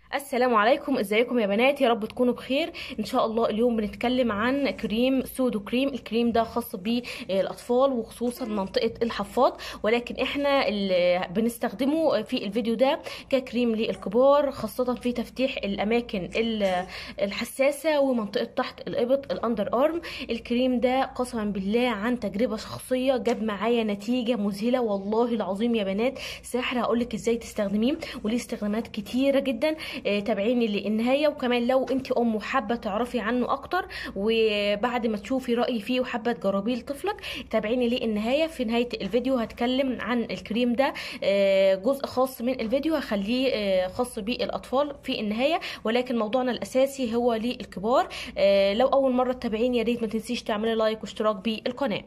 السلام عليكم ازيكم يا بنات يا رب تكونوا بخير ان شاء الله اليوم بنتكلم عن كريم سودو كريم الكريم ده خاص بالاطفال وخصوصا منطقه الحفاض ولكن احنا اللي بنستخدمه في الفيديو ده ككريم للكبار خاصه في تفتيح الاماكن ال- الحساسه ومنطقه تحت الابط الاندر ارم الكريم ده قسما بالله عن تجربه شخصيه جاب معايا نتيجه مذهله والله العظيم يا بنات سحر هقولك ازاي تستخدميه وليه استخدامات كتيره جدا آه، تابعيني للنهايه وكمان لو انت ام وحابه تعرفي عنه اكتر وبعد ما تشوفي رايي فيه وحابه تجربيه لطفلك تابعيني للنهايه في نهايه الفيديو هتكلم عن الكريم ده آه، جزء خاص من الفيديو هخليه آه، خاص بالاطفال في النهايه ولكن موضوعنا الاساسي هو للكبار آه، لو اول مره تتابعيني يا ريت ما تنسيش تعملي لايك واشتراك بالقناه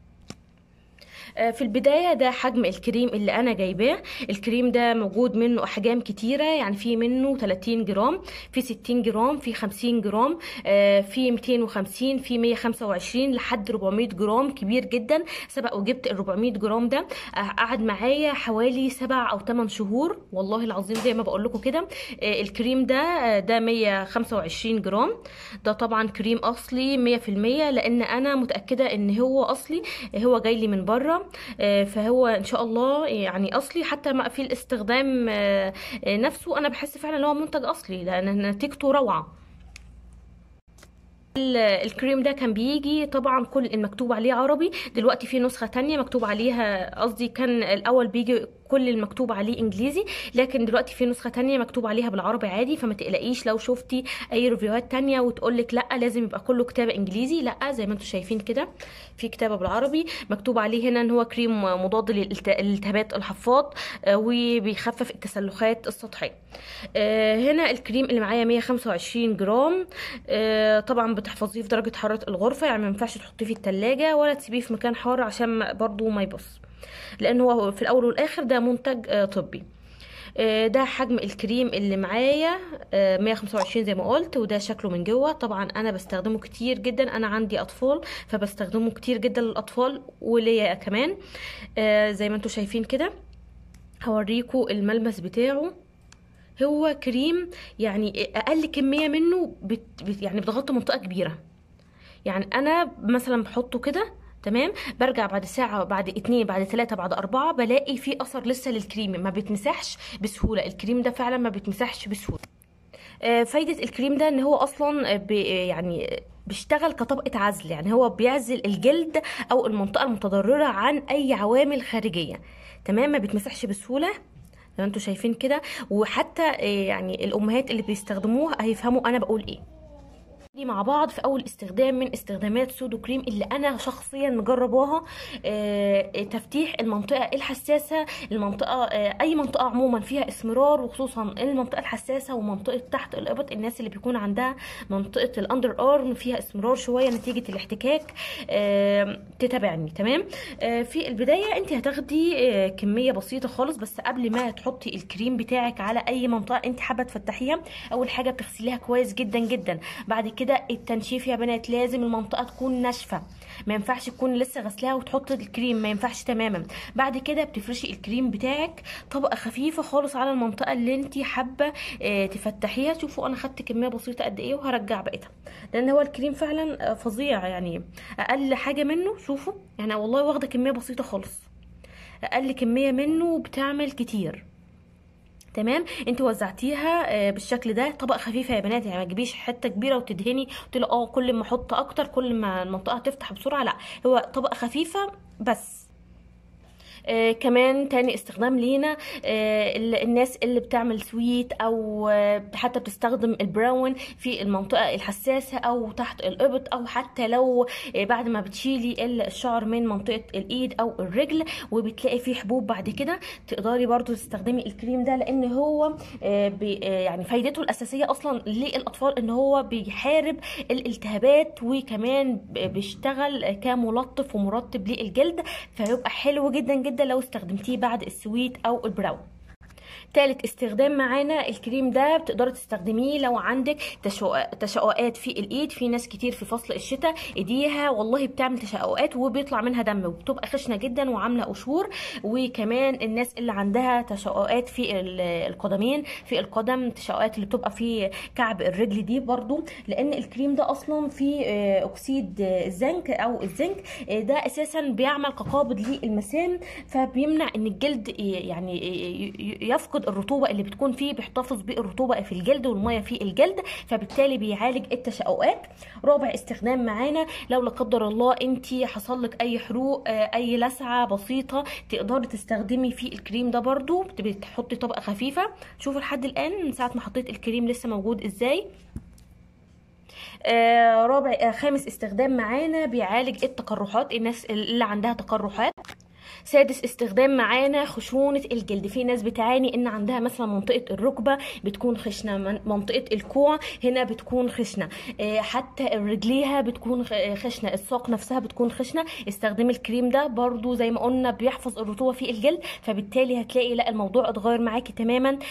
في البداية ده حجم الكريم اللي أنا جايباه الكريم ده موجود منه أحجام كتيرة يعني في منه 30 جرام في 60 جرام في 50 جرام آه، في 250 في 125 لحد 400 جرام كبير جدا سبق وجبت ال 400 جرام ده آه، قعد معايا حوالي 7 أو 8 شهور والله العظيم زي ما بقول لكم كده آه، الكريم ده آه، ده 125 جرام ده طبعا كريم أصلي 100% لأن أنا متأكدة إن هو أصلي هو جاي لي من بره آه، فهو ان شاء الله يعني اصلي حتى ما في الاستخدام آه، آه، نفسه انا بحس فعلا ان هو منتج اصلي لان نتيجته روعه ال- الكريم ده كان بيجي طبعا كل المكتوب عليه عربي دلوقتي في نسخة تانية مكتوب عليها قصدي كان الأول بيجي كل المكتوب عليه انجليزي لكن دلوقتي في نسخة تانية مكتوب عليها بالعربي عادي فما تقلقيش لو شفتي اي ريفيوهات تانية وتقولك لا لازم يبقى كله كتابة انجليزي لا زي ما انتم شايفين كده في كتابة بالعربي مكتوب عليه هنا ان هو كريم مضاد للالت- للالتهابات الحفاض آه، وبيخفف التسلخات السطحية آه، هنا الكريم اللي معايا 125 جرام آه، طبعا بتحفظيه في درجة حرارة الغرفة يعني ما ينفعش تحطيه في التلاجة ولا تسيبيه في مكان حار عشان ما- برضو ما يبص لان هو في الاول والاخر ده منتج آه، طبي آه، ده حجم الكريم اللي معايا آه، 125 زي ما قلت وده شكله من جوه طبعا انا بستخدمه كتير جدا انا عندي اطفال فبستخدمه كتير جدا للاطفال وليا كمان آه، زي ما انتم شايفين كده هوريكم الملمس بتاعه هو كريم يعني اقل كميه منه بت بت- يعني بتغطي منطقه كبيره يعني انا مثلا بحطه كده تمام برجع بعد ساعة بعد اتنين بعد تلاتة بعد أربعة بلاقي في أثر لسه للكريم ما بيتمسحش بسهولة الكريم ده فعلا ما بيتمسحش بسهولة آه، فايدة الكريم ده ان هو اصلا آه، بي يعني بيشتغل كطبقة عزل يعني هو بيعزل الجلد او المنطقة المتضررة عن اي عوامل خارجية تمام ما بيتمسحش بسهولة زي ما انتوا شايفين كده وحتى آه، يعني الامهات اللي بيستخدموه هيفهموا انا بقول ايه دي مع بعض في اول استخدام من استخدامات سودو كريم اللي انا شخصيا مجرباها آه، تفتيح المنطقه الحساسه المنطقه آه، اي منطقه عموما فيها اسمرار وخصوصا المنطقه الحساسه ومنطقه تحت الابط الناس اللي بيكون عندها منطقه الاندر ارم فيها اسمرار شويه نتيجه الاحتكاك آه، تتابعني تمام آه، في البدايه انت هتاخدي آه، كميه بسيطه خالص بس قبل ما تحطي الكريم بتاعك على اي منطقه انت حابه تفتحيها اول حاجه بتغسليها كويس جدا جدا بعد كده التنشيف يا بنات لازم المنطقه تكون ناشفه ما ينفعش تكون لسه غسلاها وتحط الكريم ما ينفعش تماما بعد كده بتفرشي الكريم بتاعك طبقه خفيفه خالص على المنطقه اللي انت حابه آه، تفتحيها شوفوا انا خدت كميه بسيطه قد ايه وهرجع بقيتها لان هو الكريم فعلا آه، فظيع يعني اقل حاجه منه شوفوا يعني والله واخده كميه بسيطه خالص اقل كميه منه بتعمل كتير تمام انت وزعتيها آه، بالشكل ده طبقه خفيفه يا بنات يعني ما تجيبيش حته كبيره وتدهني وتقولي اه كل ما احط اكتر كل ما المنطقه تفتح بسرعه لا هو طبقه خفيفه بس آه كمان تاني استخدام لينا آه ال- الناس اللي بتعمل سويت او آه حتى بتستخدم البراون في المنطقة الحساسة او تحت الابط او حتى لو آه بعد ما بتشيلي الشعر من منطقة الايد او الرجل وبتلاقي فيه حبوب بعد كده تقدري برضو تستخدمي الكريم ده لان هو آه بي آه يعني فايدته الاساسية اصلا للاطفال ان هو بيحارب الالتهابات وكمان ب- بيشتغل كملطف ومرطب للجلد فهيبقى حلو جدا جدا لو استخدمتيه بعد السويت او البراون تالت استخدام معانا الكريم ده بتقدري تستخدميه لو عندك تشقق- تشققات في الايد في ناس كتير في فصل الشتاء ايديها والله بتعمل تشققات وبيطلع منها دم وبتبقى خشنه جدا وعامله قشور وكمان الناس اللي عندها تشققات في ال- القدمين في القدم تشققات اللي بتبقى في كعب الرجل دي برضو لان الكريم ده اصلا فيه آه، اكسيد آه، الزنك او الزنك آه، ده اساسا بيعمل كقابض للمسام فبيمنع ان الجلد ي- يعني ي- ي- يفقد الرطوبه اللي بتكون فيه بيحتفظ بالرطوبه في الجلد والميه في الجلد فبالتالي بيعالج التشققات رابع استخدام معانا لو لا قدر الله انت حصل لك اي حروق آه، اي لسعه بسيطه تقدري تستخدمي فيه الكريم ده برضو بتحطي طبقه خفيفه شوفوا لحد الان من ساعه ما حطيت الكريم لسه موجود ازاي آه، رابع آه، خامس استخدام معانا بيعالج التقرحات الناس اللي عندها تقرحات سادس استخدام معانا خشونة الجلد في ناس بتعاني ان عندها مثلا منطقة الركبة بتكون خشنة من- منطقة الكوع هنا بتكون خشنة آه، حتى رجليها بتكون خ- خشنة الساق نفسها بتكون خشنة استخدمي الكريم ده برضو زي ما قلنا بيحفظ الرطوبة في الجلد فبالتالي هتلاقي لا الموضوع اتغير معاكي تماما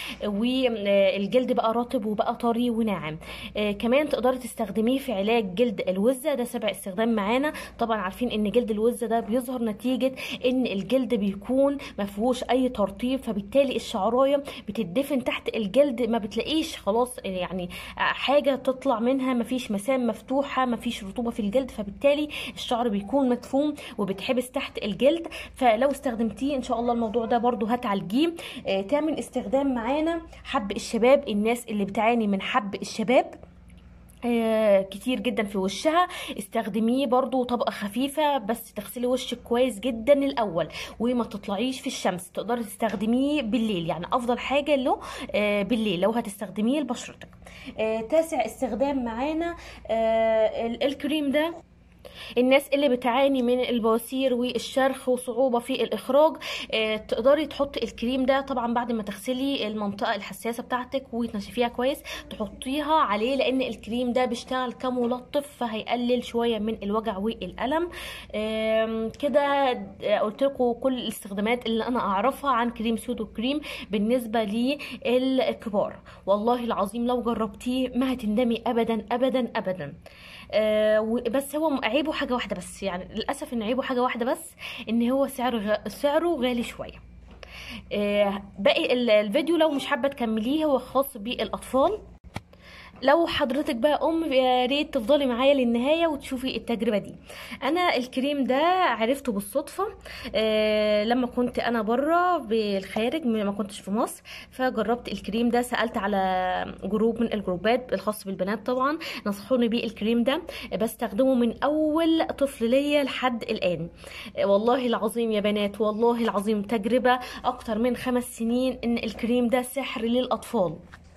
والجلد بقى رطب وبقى طري وناعم آه، كمان تقدري تستخدميه في علاج جلد الوزة ده سبع استخدام معانا طبعا عارفين ان جلد الوزة ده بيظهر نتيجة ان الجلد بيكون ما فيهوش اي ترطيب فبالتالي الشعرايه بتدفن تحت الجلد ما بتلاقيش خلاص يعني حاجه تطلع منها ما فيش مسام مفتوحه ما فيش رطوبه في الجلد فبالتالي الشعر بيكون مدفون وبتحبس تحت الجلد فلو استخدمتيه ان شاء الله الموضوع ده برضو هتعالجيه آه، تامن استخدام معانا حب الشباب الناس اللي بتعاني من حب الشباب آه، كتير جدا في وشها استخدميه برضو طبقة خفيفة بس تغسلي وشك كويس جدا الأول وما تطلعيش في الشمس تقدري تستخدميه بالليل يعني أفضل حاجة له آه، بالليل لو هتستخدميه لبشرتك آه، تاسع استخدام معانا آه، ال- الكريم ده الناس اللي بتعاني من البواسير والشرخ وصعوبة في الإخراج آه، تقدري تحطي الكريم ده طبعا بعد ما تغسلي المنطقة الحساسة بتاعتك وتنشفيها كويس تحطيها عليه لأن الكريم ده بيشتغل كملطف فهيقلل شوية من الوجع والألم آم، كده قلت لكم كل الاستخدامات اللي أنا أعرفها عن كريم سودو كريم بالنسبة للكبار والله العظيم لو جربتيه ما هتندمي أبدا أبدا أبدا آه، و- بس هو عيبه حاجه واحده بس يعني للاسف ان عيبه حاجه واحده بس ان هو سعر غ... سعره غالي شويه آه، باقي ال- الفيديو لو مش حابه تكمليه هو خاص بالاطفال لو حضرتك بقى ام يا ريت تفضلي معايا للنهايه وتشوفي التجربه دي انا الكريم ده عرفته بالصدفه آه لما كنت انا بره بالخارج ما كنتش في مصر فجربت الكريم ده سالت على جروب من الجروبات الخاص بالبنات طبعا نصحوني بيه الكريم ده بستخدمه من اول طفل ليا لحد الان آه، والله العظيم يا بنات والله العظيم تجربه اكتر من خمس سنين ان الكريم ده سحر للاطفال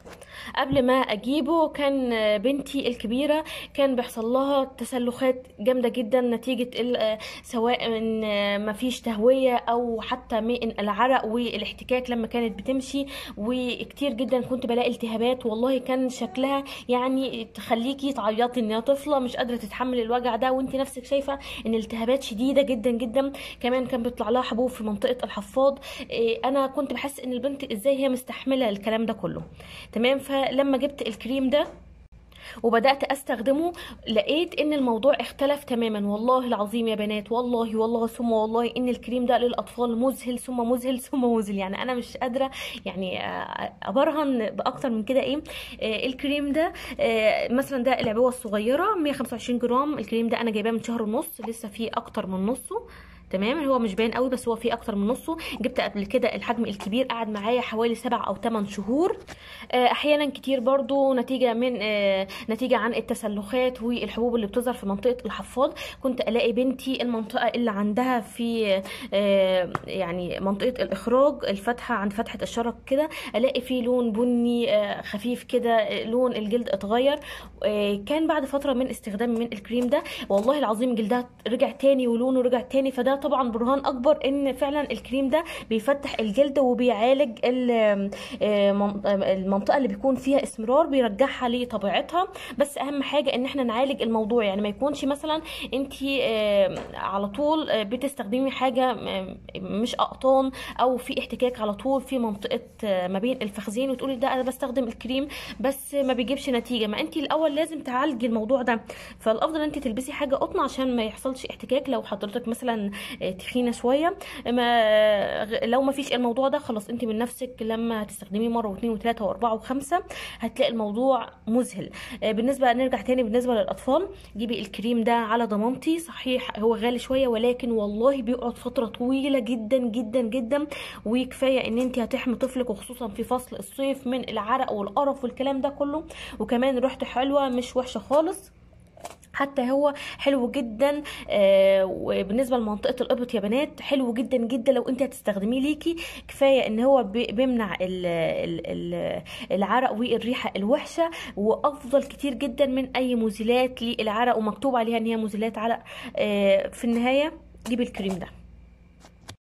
قبل ما اجيبه كان بنتي الكبيره كان بيحصل لها تسلخات جامده جدا نتيجه ال- سواء من ما فيش تهويه او حتى من العرق والاحتكاك لما كانت بتمشي وكتير جدا كنت بلاقي التهابات والله كان شكلها يعني تخليكي تعيطي ان هي طفله مش قادره تتحمل الوجع ده وانت نفسك شايفه ان الالتهابات شديده جدا جدا كمان كان بيطلع لها حبوب في منطقه الحفاض إيه، انا كنت بحس ان البنت ازاي هي مستحمله الكلام ده كله تمام فلما جبت الكريم ده وبدات استخدمه لقيت ان الموضوع اختلف تماما والله العظيم يا بنات والله والله ثم والله ان الكريم ده للاطفال مذهل ثم مذهل ثم مذهل يعني انا مش قادره يعني آه، ابرهن باكتر من كده ايه آه، الكريم ده آه، مثلا ده العبوه الصغيره 125 جرام الكريم ده انا جايباه من شهر ونص لسه فيه اكتر من نصه تمام هو مش باين قوي بس هو فيه اكتر من نصه جبت قبل كده الحجم الكبير قعد معايا حوالي سبع او ثمان شهور آه، احيانا كتير برضو نتيجه من آه، نتيجه عن التسلخات والحبوب اللي بتظهر في منطقه الحفاض كنت الاقي بنتي المنطقه اللي عندها في آه، يعني منطقه الاخراج الفتحه عند فتحه الشرج كده الاقي فيه لون بني آه، خفيف كده آه، لون الجلد اتغير آه، كان بعد فتره من استخدامي من الكريم ده والله العظيم جلدها رجع تاني ولونه رجع تاني فده طبعا برهان اكبر ان فعلا الكريم ده بيفتح الجلد وبيعالج ال- آه، من- آه، المنطقه اللي بيكون فيها اسمرار بيرجعها لطبيعتها بس اهم حاجه ان احنا نعالج الموضوع يعني ما يكونش مثلا انت على طول آه، بتستخدمي حاجه آه، مش اقطان او في احتكاك على طول في منطقه آه، ما بين الفخذين وتقولي ده انا بستخدم الكريم بس ما بيجيبش نتيجه ما انت الاول لازم تعالجي الموضوع ده فالافضل انت تلبسي حاجه قطن عشان ما يحصلش احتكاك لو حضرتك مثلا آه، تخينه شويه ما غ- لو ما فيش الموضوع ده خلاص انت من نفسك لما هتستخدميه مره واثنين وثلاثه واربعه وخمسه هتلاقي الموضوع مذهل آه، بالنسبه نرجع تاني بالنسبه للاطفال جيبي الكريم ده على ضمانتي صحيح هو غالي شويه ولكن والله بيقعد فتره طويله جدا جدا جدا وكفايه ان انت هتحمي طفلك وخصوصا في فصل الصيف من العرق والقرف والكلام ده كله وكمان ريحته حلوه مش وحشه خالص حتى هو حلو جدا آه وبالنسبه لمنطقه الابط يا بنات حلو جدا جدا لو انت هتستخدميه ليكي كفايه ان هو بي- بيمنع ال ال ال العرق والريحه الوحشه وافضل كتير جدا من اي مزيلات للعرق ومكتوب عليها ان هي مزيلات عرق آه في النهايه جيبي الكريم ده